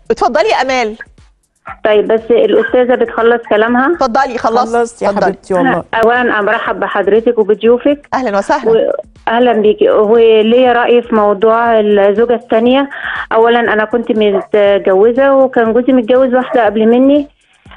اتفضلي يا امال طيب بس الاستاذه بتخلص كلامها اتفضلي خلصت خلصت يا حبيبتي والله اولا انا برحب بحضرتك وبضيوفك اهلا وسهلا اهلا بيكي وليا راي في موضوع الزوجه الثانيه اولا انا كنت متجوزه وكان جوزي متجوز واحده قبل مني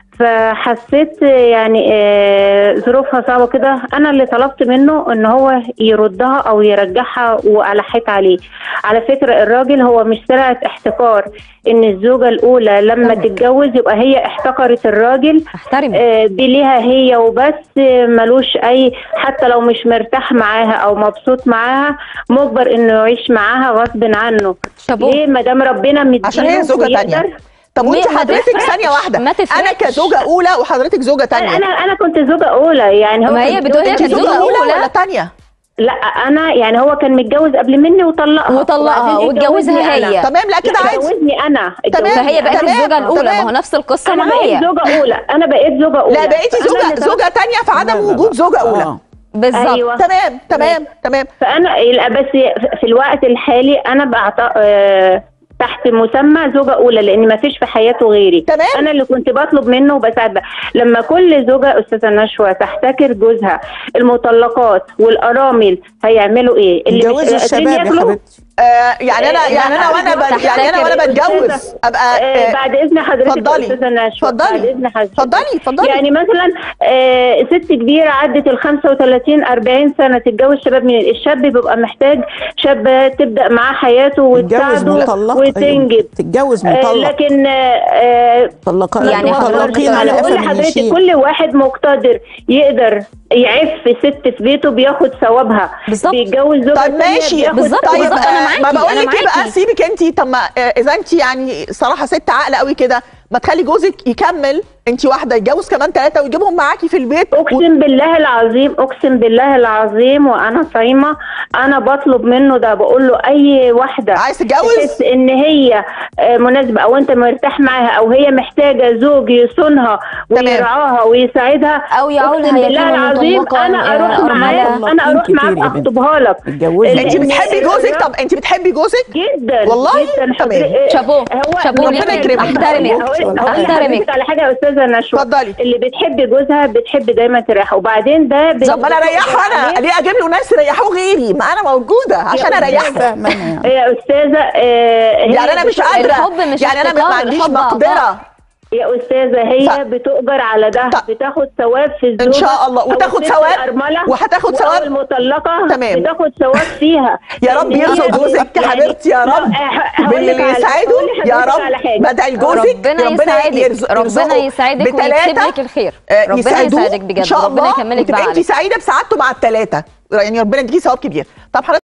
فحسيت يعني آه، ظروفها صعبه كده انا اللي طلبت منه ان هو يردها او يرجعها والحيت عليه على فكره الراجل هو مش سلعه احتكار ان الزوجه الاولى لما تتجوز يبقى هي احتكرت الراجل احترمي آه، بليها هي وبس آه، ملوش اي حتى لو مش مرتاح معاها او مبسوط معاها مجبر انه يعيش معاها غصب عنه شابوه. ليه ما دام ربنا مديله عشان هي زوجه ويقدر- تانية طب وانت ما- ما حضرتك تفرقش. ثانيه واحده ما تفرقش. انا كزوجه اولى وحضرتك زوجه انا تانية انا انا كنت زوجه اولى يعني هو ما هي كان بتقول هي انت كانت زوجه زوجة اولى أولى. ولا تانية لا انا يعني هو كان متجوز قبل مني وطلقها وطلقها وبعدين واتجوزها اتجوزني أنا. هي تمام لا كده لا، عادي اتجوزني انا تمام. اتجوزني فهي بقت تمام، الزوجه الاولى تمام. ما هو نفس القصه انا ما بقيت هي زوجه اولى انا بقيت زوجه اولى لا بقيتي فأنا زوجه اللي زوجه تانية في لا، عدم لا، وجود لا. زوجه اولى آه. بالظبط أيوة. تمام تمام تمام فانا لا، بس في الوقت الحالي انا بعت آه، تحت مسمى زوجة أولى لأن ما فيش في حياته غيري تمام. أنا اللي كنت بطلب منه وبساعد بقى. لما كل زوجة أستاذة نشوى تحتكر جوزها المطلقات والأرامل هيعملوا إيه؟ اللي مش اتجوزوا قادرين الشباب يا ياكلوا، حبيبتي آه يعني انا آه، يعني انا وانا ب- يعني انا وانا بتجوز ابقى آه، آه، بعد اذن حضرتك اتفضلي. يا استاذه نشوى اتفضلي. بعد اذن حضرتك اتفضلي اتفضلي يعني مثلا آه، ست كبيره عدت ال 35 40 سنه تتجوز شباب من الشاب بيبقى محتاج شاب تبدا معاه حياته تتجوز وتساعده مطلق وتنجب تتجوز آه، مطلق لكن آه، مطلقة يعني مطلقين انا على بقول قفا من لحضرتك يشيل كل واحد مقتدر يقدر يعف ست في بيته بياخد ثوابها بالظبط. بيتجوز زوجة طيب تانية ماشي بياخد بالظبط، طيب ثوابها. بالظبط، أنا آه، معاكي، ما بقول أنا لك ايه بقى معاكي. سيبك انت طب ما آه، اذا انت يعني صراحه ست عاقله قوي كده ما تخلي جوزك يكمل انت واحده يتجوز كمان ثلاثه ويجيبهم معاكي في البيت و... اقسم بالله العظيم اقسم بالله العظيم وانا صايمه انا بطلب منه ده بقول له اي واحده عايز تتجوز تحس ان هي آه، مناسبه او انت مرتاح معاها او هي محتاجه زوج يصونها تمام. ويرعاها ويساعدها أو يعولها اقسم بالله يتيمة العظيم مطلقة، انا آه، اروح أرملة. معاه انا اروح كتير معاك يا بنت. اخطبها لك اتجوزي لأن انت بتحبي جوزك طب انت بتحبي جوزك جدا والله؟ جدا تمام. حضر- شابوه. هو شابوه ربنا ليكي. يكرمك. أحترمك. هقول- هقول أحترمك. لحضرتك على حاجه يا استاذه نشوى اتفضلي. اللي بتحب جوزها بتحب دايما تريحه وبعدين ده بت- طب ما انا اريحه انا ليه اجيب له ناس يريحوه غيري ما انا موجوده عشان اريحه فاهمة أنا يعني. يا استاذه آه، هي يعني انا مش بتؤجر- قادره الحب مش يعني انا ما احتكار، عنديش الحب عطاء. مقدره يا استاذه هي ف- بتؤجر على ده ط- بتاخد ثواب في الزوجه ان شاء الله أو وتاخد الست ثواب الأرملة وهتاخد أو ثواب المطلقه تمام. بتاخد ثواب فيها يا رب لأن هي يرزق جوزك يا يعني- حبيبتي يا لا، رب ه- هقول باللي لك على- يسعده هقول يا لحضرتك على رب حاجة. بدعي لجوزك ربنا يسعدك يرزق- ربنا يرزقه يسعدك ويكتب بتلاتة، لك الخير آه، ربنا يسعدوه يسعدك بجد ان شاء ربنا الله يكملك وتبقى انت بعقلك سعيده بسعادته مع الثلاثه يعني ربنا يديكي ثواب كبير طب حضرتك